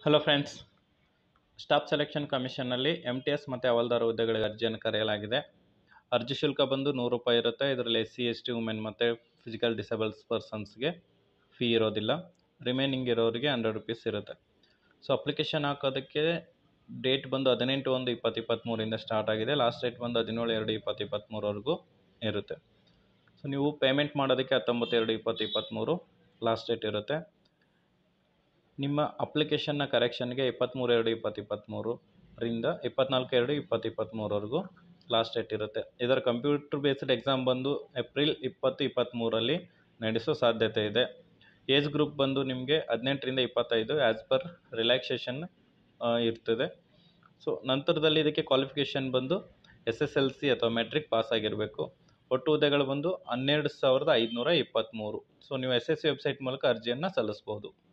hello friends staff selection ಕಮಿಷನ್ನಲ್ಲಿ M T S ಮತ್ತು ಹವಾಲ್ದಾರ ಹುದ್ದೆಗಳಿಗೆ ಅರ್ಜಿಯನ್ನು ಕರೆಯಲಾಗಿದೆ ಅರ್ಜಿ ಶುಲ್ಕ ಬಂದು ನೂರು ರೂಪಾಯಿ ಇರುತ್ತೆ ಇದರಲ್ಲಿ S C S T women ಮತ್ತು ಫಿಸಿಕಲ್ ಡಿಸೇಬಲ್ಸ್ ಪರ್ಸನ್ಸ್ಗೆ ಫೀ ಇರೋದಿಲ್ಲ ರಿಮೈನಿಂಗ್ ಇರೋರಿಗೆ ಹಂಡ್ರೆಡ್ ರುಪೀಸ್ ಇರುತ್ತೆ ಸೊ ಅಪ್ಲಿಕೇಶನ್ ಹಾಕೋದಕ್ಕೆ ಡೇಟ್ ಬಂದು ಹದಿನೆಂಟು ಒಂದು ಇಪ್ಪತ್ತು ಇಪ್ಪತ್ತ್ಮೂರಿಂದ ಸ್ಟಾರ್ಟ್ ಆಗಿದೆ ಲಾಸ್ಟ್ ಡೇಟ್ ಬಂದು ಹದಿನೇಳು ಎರಡು ಇಪ್ಪತ್ತು ಇಪ್ಪತ್ತ್ಮೂರವರೆಗೂ ಇರುತ್ತೆ ಸೊ ನೀವು ಪೇಮೆಂಟ್ ಮಾಡೋದಕ್ಕೆ ಹತ್ತೊಂಬತ್ತು ಎರಡು ಇಪ್ಪತ್ತು ಇಪ್ಪತ್ತ್ಮೂರು ಲಾಸ್ಟ್ ಡೇಟ್ ಇರುತ್ತೆ ನಿಮ್ಮ ಅಪ್ಲಿಕೇಶನ್ನ ಕರೆಕ್ಷನ್ಗೆ ಇಪ್ಪತ್ತ್ಮೂರು ಎರಡು ಇಪ್ಪತ್ತು ಇಪ್ಪತ್ತ್ಮೂರರಿಂದ ಇಪ್ಪತ್ನಾಲ್ಕು ಎರಡು ಇಪ್ಪತ್ತು ಇಪ್ಪತ್ತ್ಮೂರವರೆಗೂ ಲಾಸ್ಟ್ ಡೇಟ್ ಇರುತ್ತೆ ಇದರ ಕಂಪ್ಯೂಟರ್ ಬೇಸ್ಡ್ ಎಕ್ಸಾಮ್ ಬಂದು ಏಪ್ರಿಲ್ ಇಪ್ಪತ್ತು ಇಪ್ಪತ್ತ್ಮೂರಲ್ಲಿ ನಡೆಸೋ ಸಾಧ್ಯತೆ ಇದೆ ಏಜ್ ಗ್ರೂಪ್ ಬಂದು ನಿಮಗೆ ಹದಿನೆಂಟರಿಂದ ಇಪ್ಪತ್ತೈದು ಆ್ಯಸ್ ಪರ್ ರಿಲ್ಯಾಕ್ಸೇಷನ್ ಇರ್ತದೆ ಸೊ ನಂತರದಲ್ಲಿ ಇದಕ್ಕೆ ಕ್ವಾಲಿಫಿಕೇಷನ್ ಬಂದು ಎಸ್ ಎಸ್ ಎಲ್ ಸಿ ಅಥವಾ ಮೆಟ್ರಿಕ್ ಪಾಸ್ ಆಗಿರಬೇಕು ಒಟ್ಟು ಹುದ್ದೆಗಳು ಬಂದು ಹನ್ನೆರಡು ಸಾವಿರದ ಐದುನೂರ ಇಪ್ಪತ್ತ್ಮೂರು ಸೊ ನೀವು ಎಸ್ ಎಸ್ ಸಿ ವೆಬ್ಸೈಟ್ ಮೂಲಕ ಅರ್ಜಿಯನ್ನು ಸಲ್ಲಿಸ್ಬೋದು